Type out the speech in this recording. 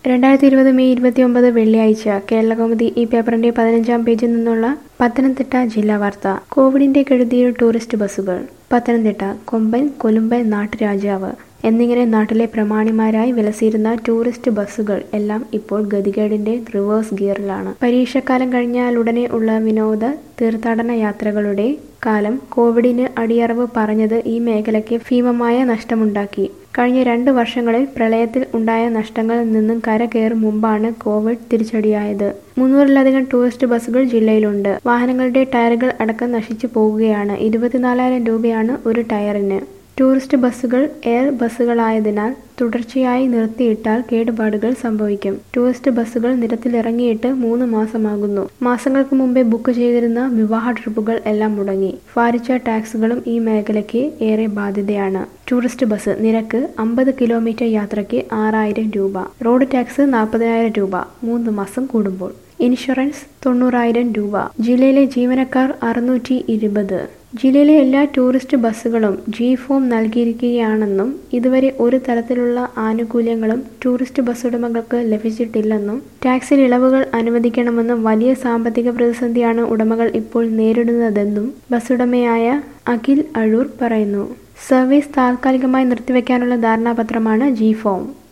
രണ്ടായിരത്തി ഇരുപത് മെയ് ഇരുപത്തിയൊമ്പത് വെള്ളിയാഴ്ച കേരളകൗമുദി ഈ പേപ്പറിന്റെ പതിനഞ്ചാം പേജിൽ നിന്നുള്ള പത്തനംതിട്ട ജില്ലാ വാർത്ത കോവിഡിന്റെ കെടുതിയിൽ ടൂറിസ്റ്റ് ബസ്സുകൾ പത്തനംതിട്ട കൊമ്പൻ കൊലുമ്പൻ നാട്ടുരാജാവ് എന്നിങ്ങനെ നാട്ടിലെ പ്രമാണിമാരായി വിലസിയിരുന്ന ടൂറിസ്റ്റ് ബസ്സുകൾ എല്ലാം ഇപ്പോൾ ഗതികേടിന്റെ റിവേഴ്സ് ഗിയറിലാണ് പരീക്ഷക്കാലം കഴിഞ്ഞാലുടനെ ഉള്ള വിനോദ തീർത്ഥാടന യാത്രകളുടെ കാലം കോവിഡിന് അടിയറവ് പറഞ്ഞത് ഈ മേഖലയ്ക്ക് ഭീമമായ നഷ്ടമുണ്ടാക്കി കഴിഞ്ഞ രണ്ട് വർഷങ്ങളിൽ പ്രളയത്തിൽ ഉണ്ടായ നഷ്ടങ്ങളിൽ നിന്നും കരകയറും മുമ്പാണ് കോവിഡ് തിരിച്ചടിയായത് മുന്നൂറിലധികം ടൂറിസ്റ്റ് ബസ്സുകൾ ജില്ലയിലുണ്ട് വാഹനങ്ങളുടെ ടയറുകൾ അടക്കം നശിച്ചു പോകുകയാണ് ഇരുപത്തിനാലായിരം രൂപയാണ് ഒരു ടയറിന് ടൂറിസ്റ്റ് ബസ്സുകൾ എയർ ബസ്സുകളായതിനാൽ തുടർച്ചയായി നിർത്തിയിട്ടാൽ കേടുപാടുകൾ സംഭവിക്കും ടൂറിസ്റ്റ് ബസ്സുകൾ നിരത്തിലിറങ്ങിയിട്ട് മൂന്ന് മാസമാകുന്നു മാസങ്ങൾക്ക് മുമ്പേ ബുക്ക് ചെയ്തിരുന്ന വിവാഹ ട്രിപ്പുകൾ എല്ലാം മുടങ്ങി ഭാരിച്ച ടാക്സുകളും ഈ മേഖലയ്ക്ക് ഏറെ ബാധ്യതയാണ് ടൂറിസ്റ്റ് ബസ് നിരക്ക് അമ്പത് കിലോമീറ്റർ യാത്രയ്ക്ക് ആറായിരം രൂപ റോഡ് ടാക്സ് നാൽപ്പതിനായിരം രൂപ മൂന്ന് മാസം കൂടുമ്പോൾ ഇൻഷുറൻസ് തൊണ്ണൂറായിരം രൂപ ജില്ലയിലെ ജീവനക്കാർ അറുന്നൂറ്റി ഇരുപത് ജില്ലയിലെ എല്ലാ ടൂറിസ്റ്റ് ബസ്സുകളും ജി ഫോം നൽകിയിരിക്കുകയാണെന്നും ഇതുവരെ ഒരു തരത്തിലുള്ള ആനുകൂല്യങ്ങളും ടൂറിസ്റ്റ് ബസ് ഉടമകൾക്ക് ലഭിച്ചിട്ടില്ലെന്നും ടാക്സിൽ ഇളവുകൾ അനുവദിക്കണമെന്നും വലിയ സാമ്പത്തിക പ്രതിസന്ധിയാണ് ഉടമകൾ ഇപ്പോൾ നേരിടുന്നതെന്നും ബസ്സുടമയായ അഖിൽ അഴൂർ പറയുന്നു സർവീസ് താൽക്കാലികമായി നിർത്തിവെക്കാനുള്ള ധാരണാപത്രമാണ് ജി ഫോം